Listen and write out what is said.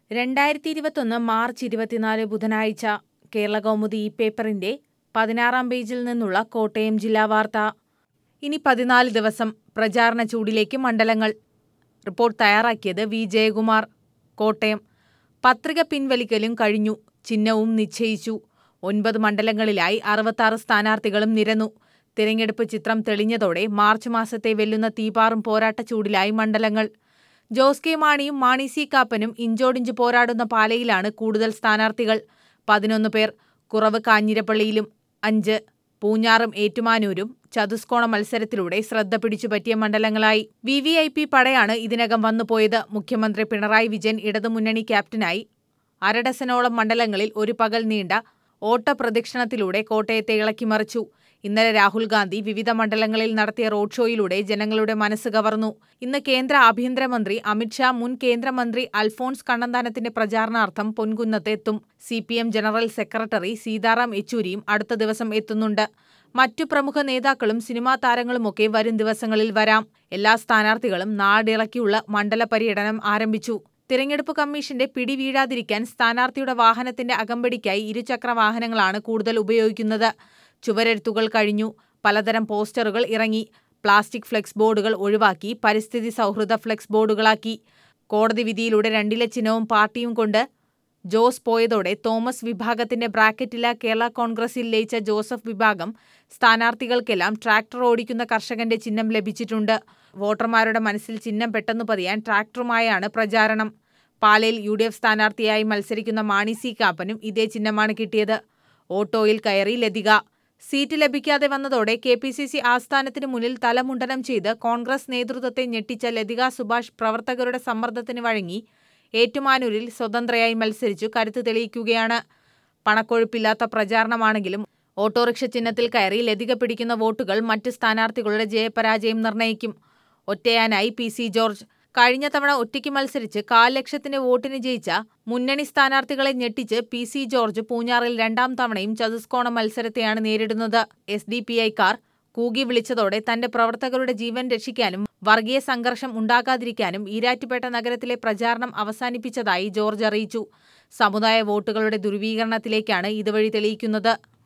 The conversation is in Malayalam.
രണ്ടായിരത്തി ഇരുപത്തൊന്ന് മാർച്ച് ഇരുപത്തിനാല് ബുധനാഴ്ച കേരളകൗമുദി ഈ പേപ്പറിന്റെ പതിനാറാം പേജിൽ നിന്നുള്ള കോട്ടയം ജില്ലാ വാർത്ത ഇനി പതിനാല് ദിവസം പ്രചാരണ ചൂടിലേക്ക് മണ്ഡലങ്ങൾ റിപ്പോർട്ട് തയ്യാറാക്കിയത് വി ജയകുമാർ കോട്ടയം പത്രിക പിൻവലിക്കലും കഴിഞ്ഞു ചിഹ്നവും നിശ്ചയിച്ചു ഒൻപത് മണ്ഡലങ്ങളിലായി അറുപത്താറ് സ്ഥാനാർത്ഥികളും നിരന്നു തിരഞ്ഞെടുപ്പ് ചിത്രം തെളിഞ്ഞതോടെ മാർച്ച് മാസത്തെ വെല്ലുന്ന തീപാറും പോരാട്ട ചൂടിലായി മണ്ഡലങ്ങൾ ജോസ് കെ മാണിയും മാണി സി കാപ്പനും ഇഞ്ചോടിഞ്ച് പോരാടുന്ന പാലയിലാണ് കൂടുതൽ സ്ഥാനാർത്ഥികൾ പതിനൊന്ന് പേർ കുറവ് കാഞ്ഞിരപ്പള്ളിയിലും അഞ്ച് പൂഞ്ഞാറും ഏറ്റുമാനൂരും ചതുസ്കോണ മത്സരത്തിലൂടെ ശ്രദ്ധ പിടിച്ചുപറ്റിയ മണ്ഡലങ്ങളായി വി വി ഐ പി പടയാണ് ഇതിനകം വന്നുപോയത് മുഖ്യമന്ത്രി പിണറായി വിജയൻ ഇടതുമുന്നണി ക്യാപ്റ്റനായി അരഡസനോളം മണ്ഡലങ്ങളിൽ ഒരു പകൽ നീണ്ട ഓട്ടപ്രദക്ഷിണത്തിലൂടെ കോട്ടയത്തെ ഇളക്കിമറിച്ചു ഇന്നലെ രാഹുൽ ഗാന്ധി വിവിധ മണ്ഡലങ്ങളിൽ നടത്തിയ റോഡ് ഷോയിലൂടെ ജനങ്ങളുടെ മനസ്സ് കവർന്നു ഇന്ന് കേന്ദ്ര ആഭ്യന്തരമന്ത്രി അമിത്ഷാ മുൻ കേന്ദ്രമന്ത്രി അൽഫോൺസ് കണ്ണന്താനത്തിന്റെ പ്രചാരണാർത്ഥം പൊൻകുന്നത്ത് എത്തും C P M general secretary Sitaram യെച്ചൂരിയും അടുത്ത ദിവസം എത്തുന്നുണ്ട് മറ്റു പ്രമുഖ നേതാക്കളും സിനിമാ താരങ്ങളുമൊക്കെ വരും ദിവസങ്ങളിൽ വരാം എല്ലാ സ്ഥാനാർത്ഥികളും നാടിളക്കിയുള്ള മണ്ഡല പര്യടനം ആരംഭിച്ചു തിരഞ്ഞെടുപ്പ് കമ്മീഷന്റെ പിടി വീഴാതിരിക്കാൻ സ്ഥാനാർത്ഥിയുടെ വാഹനത്തിന്റെ അകമ്പടിക്കായി ഇരുചക്ര വാഹനങ്ങളാണ് കൂടുതൽ ഉപയോഗിക്കുന്നത് ചുവരെഴുത്തുകൾ കഴിഞ്ഞു പലതരം പോസ്റ്ററുകൾ ഇറങ്ങി പ്ലാസ്റ്റിക് ഫ്ലെക്സ് ബോർഡുകൾ ഒഴിവാക്കി പരിസ്ഥിതി സൗഹൃദ ഫ്ലെക്സ് ബോർഡുകളാക്കി കോടതി വിധിയിലൂടെ രണ്ടില ചിഹ്നവും പാർട്ടിയും കൊണ്ട് ജോസ് പോയതോടെ തോമസ് വിഭാഗത്തിന്റെ ബ്രാക്കറ്റില കേരള കോൺഗ്രസിൽ ലയിച്ച ജോസഫ് വിഭാഗം സ്ഥാനാർത്ഥികൾക്കെല്ലാം ട്രാക്ടർ ഓടിക്കുന്ന കർഷകന്റെ ചിഹ്നം ലഭിച്ചിട്ടുണ്ട് വോട്ടർമാരുടെ മനസ്സിൽ ചിഹ്നം പെട്ടെന്ന് പതിയാൻ ട്രാക്ടറുമായാണ് പ്രചാരണം പാലയിൽ യു ഡി എഫ് സ്ഥാനാർത്ഥിയായി മത്സരിക്കുന്ന മാണി സി കാപ്പനും ഇതേ ചിഹ്നമാണ് കിട്ടിയത് ഓട്ടോയിൽ കയറി ലതിക സീറ്റ് ലഭിക്കാതെ വന്നതോടെ കെ പി സി സി ആസ്ഥാനത്തിന് മുന്നിൽ തലമുണ്ടനം ചെയ്ത് കോൺഗ്രസ് നേതൃത്വത്തെ ഞെട്ടിച്ച ലതിക സുഭാഷ് പ്രവർത്തകരുടെ സമ്മർദ്ദത്തിന് വഴങ്ങി ഏറ്റുമാനൂരിൽ സ്വതന്ത്രയായി മത്സരിച്ചു കരുത്ത് തെളിയിക്കുകയാണ് പണക്കൊഴുപ്പില്ലാത്ത പ്രചാരണമാണെങ്കിലും ഓട്ടോറിക്ഷ ചിഹ്നത്തിൽ കയറി ലതിക പിടിക്കുന്ന വോട്ടുകൾ മറ്റ് സ്ഥാനാർത്ഥികളുടെ ജയപരാജയം നിർണ്ണയിക്കും ഒറ്റയാനായി പി സി ജോർജ് കഴിഞ്ഞ തവണ ഒറ്റയ്ക്ക് മത്സരിച്ച് കാൽ ലക്ഷത്തിന്റെ വോട്ടിന് ജയിച്ച മുന്നണി സ്ഥാനാർത്ഥികളെ ഞെട്ടിച്ച് പി സി ജോർജ് പൂഞ്ഞാറിൽ രണ്ടാം തവണയും ചതുസ്കോണ മത്സരത്തെയാണ് നേരിടുന്നത് എസ് ഡി പി ഐക്കാർ കൂകി വിളിച്ചതോടെ തന്റെ പ്രവർത്തകരുടെ ജീവൻ രക്ഷിക്കാനും വർഗീയ സംഘർഷം ഉണ്ടാകാതിരിക്കാനും ഈരാറ്റുപേട്ട നഗരത്തിലെ പ്രചാരണം അവസാനിപ്പിച്ചതായി ജോർജ് അറിയിച്ചു സമുദായ വോട്ടുകളുടെ ദുർവീകരണത്തിലേക്കാണ് ഇതുവഴി തെളിയിക്കുന്നത്